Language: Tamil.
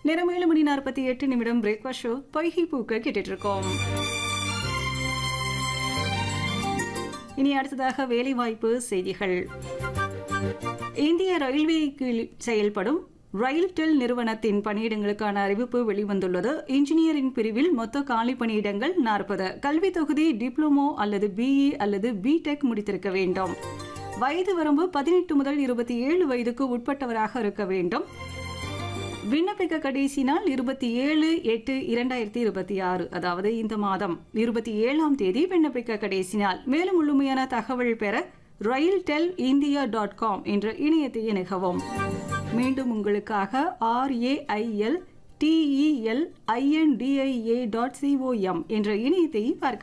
நேரம் ஏழு மணி நாற்பத்தி எட்டு நிமிடம் பிரேக்ஃபாஸ்ட் ஷோ பொய்கை பூக்கள் கேட்டுட்டு இருக்கோம் இனி அடுத்ததாக வேலைவாய்ப்பு செய்திகள் இந்திய ரயில்வே கீழ் செயல்படும் ரயில்டெல் நிறுவனத்தின் பணியிடங்களுக்கான அறிவிப்பு வெளிவந்துள்ளது இன்ஜினியரிங் பிரிவில் மொத்த காலி பணியிடங்கள் நாற்பது கல்வி தொகுதி டிப்ளமோ அல்லது பிஇ அல்லது பிடெக் முடித்திருக்க வேண்டும் வயது வரம்பு பதினெட்டு முதல் இருபத்தி ஏழு வயதுக்கு உட்பட்டவராக இருக்க வேண்டும் விண்ணப்பிக்க கடைசி நாள் இருபத்தி ஏழு எட்டு இரண்டாயிரத்தி இருபத்தி ஆறு அதாவது இந்த மாதம் இருபத்தி ஏழாம் தேதி விண்ணப்பிக்க கடைசி நாள் மேலும் முழுமையான தகவல் பெற rail tel India dot com என்ற இணையத்தை இணைக்கவும் மீண்டும் உங்களுக்காக RAIL TEL INDIA dot COM என்ற இணையத்தை பார்க்க